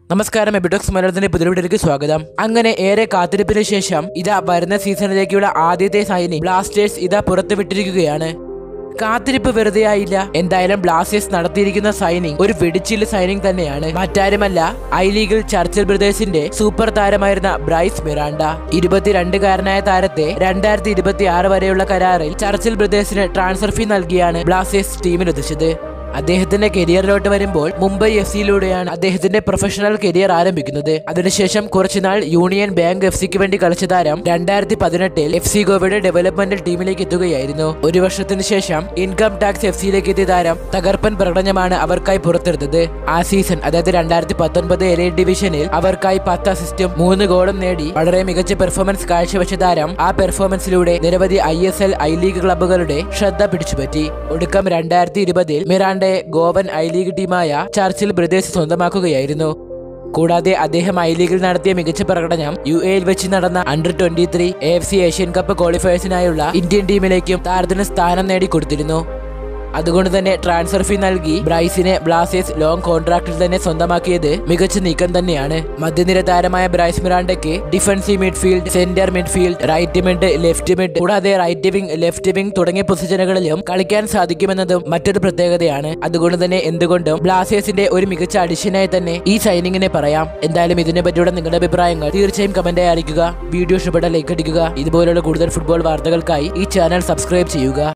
നമസ്കാരം എബിഡോക്സ് മലയാളത്തിന്റെ പുതിയവിടേക്ക് സ്വാഗതം അങ്ങനെ ഏറെ കാത്തിരിപ്പിന് ശേഷം ഇതാ വരുന്ന സീസണിലേക്കുള്ള ആദ്യത്തെ സൈനിങ് ബ്ലാസ്റ്റേഴ്സ് ഇതാ പുറത്തുവിട്ടിരിക്കുകയാണ് കാത്തിരിപ്പ് വെറുതെ ആയില്ല എന്തായാലും ബ്ലാസ്റ്റേഴ്സ് നടത്തിയിരിക്കുന്ന സൈനിങ് ഒരു വെടിച്ചില് സൈനിങ് തന്നെയാണ് മറ്റാരുമല്ല ഐ ലീഗിൽ ചർച്ചിൽ ബ്രദേഴ്സിന്റെ സൂപ്പർ താരമായിരുന്ന ബ്രൈസ് മിറാണ്ട ഇരുപത്തിരണ്ടുകാരനായ താരത്തെ രണ്ടായിരത്തി ഇരുപത്തി ആറ് വരെയുള്ള കരാറിൽ ചർച്ചിൽ ബ്രദേഴ്സിന് ട്രാൻസ്ഫർ ഫീ നൽകിയാണ് ബ്ലാസ്റ്റേഴ്സ് ടീമിലെത്തിച്ചത് അദ്ദേഹത്തിന്റെ കരിയറിലോട്ട് വരുമ്പോൾ മുംബൈ എഫ് സിയിലൂടെയാണ് അദ്ദേഹത്തിന്റെ പ്രൊഫഷണൽ കരിയർ ആരംഭിക്കുന്നത് അതിനുശേഷം കുറച്ചുനാൾ യൂണിയൻ ബാങ്ക് എഫ് സിക്ക് വേണ്ടി കളിച്ച താരം രണ്ടായിരത്തി പതിനെട്ടിൽ എഫ് സി ഗോവയുടെ ഡെവലപ്മെന്റൽ ടീമിലേക്ക് എത്തുകയായിരുന്നു ഒരു വർഷത്തിന് ശേഷം ഇൻകം ടാക്സ് എഫ് സിയിലേക്ക് എത്തിയ താരം തകർപ്പൻ പ്രകടനമാണ് അവർക്കായി പുറത്തെടുത്തത് ആ സീസൺ അതായത് രണ്ടായിരത്തി പത്തൊൻപത് എലൈറ്റ് ഡിവിഷനിൽ അവർക്കായി പത്ത് അസിസ്റ്റും മൂന്ന് ഗോളും നേടി വളരെ മികച്ച പെർഫോമൻസ് കാഴ്ചവെച്ച താരം ആ പെർഫോമൻസിലൂടെ നിരവധി I S L I league ക്ലബ്ബുകളുടെ ശ്രദ്ധ പിടിച്ചുപറ്റി ഒടുക്കം രണ്ടായിരത്തി ഇരുപതിൽ മിറാണ്ടെ ഗോവൻ ഐ ലീഗ് ടീമായ ചർച്ചിൽ ബ്രദേഴ്സ് സ്വന്തമാക്കുകയായിരുന്നു കൂടാതെ അദ്ദേഹം ഐ ലീഗിൽ നടത്തിയ മികച്ച പ്രകടനം യു എയിൽ വെച്ച് നടന്ന under twenty three A F C Asian cup ക്വാളിഫയേഴ്സിനായുള്ള ഇന്ത്യൻ ടീമിലേക്കും താരത്തിന് സ്ഥാനം നേടിക്കൊടുത്തിരുന്നു അതുകൊണ്ട് തന്നെ ട്രാൻസ്ഫർ ഫീ നൽകി ബ്രൈസിനെ ബ്ലാസ്റ്റേഴ്സ് ലോങ് കോൺട്രാക്റ്റിൽ തന്നെ സ്വന്തമാക്കിയത് മികച്ച നീക്കം തന്നെയാണ് മധ്യനിര താരമായ ബ്രൈസ് മിറാണ്ടയ്ക്ക് defensive midfield centre midfield right mid left mid കൂടാതെ റൈറ്റ് വിംഗ് ലെഫ്റ്റ് വിംഗ് തുടങ്ങിയ പൊസിഷനുകളിലും കളിക്കാൻ സാധിക്കുമെന്നതും മറ്റൊരു പ്രത്യേകതയാണ് അതുകൊണ്ട് തന്നെ എന്തുകൊണ്ടും ബ്ലാസ്റ്റേഴ്സിന്റെ ഒരു മികച്ച അഡിഷനായി തന്നെ ഈ സൈനിങ്ങിനെ പറയാം എന്തായാലും ഇതിനെ പറ്റിയുള്ള നിങ്ങളുടെ അഭിപ്രായങ്ങൾ തീർച്ചയായും കമന്റായി അറിയിക്കുക വീഡിയോ ഇഷ്ടപ്പെട്ട ലൈക്ക് അടിക്കുക ഇതുപോലുള്ള കൂടുതൽ ഫുട്ബോൾ വാർത്തകൾക്കായി ഈ ചാനൽ സബ്സ്ക്രൈബ് ചെയ്യുക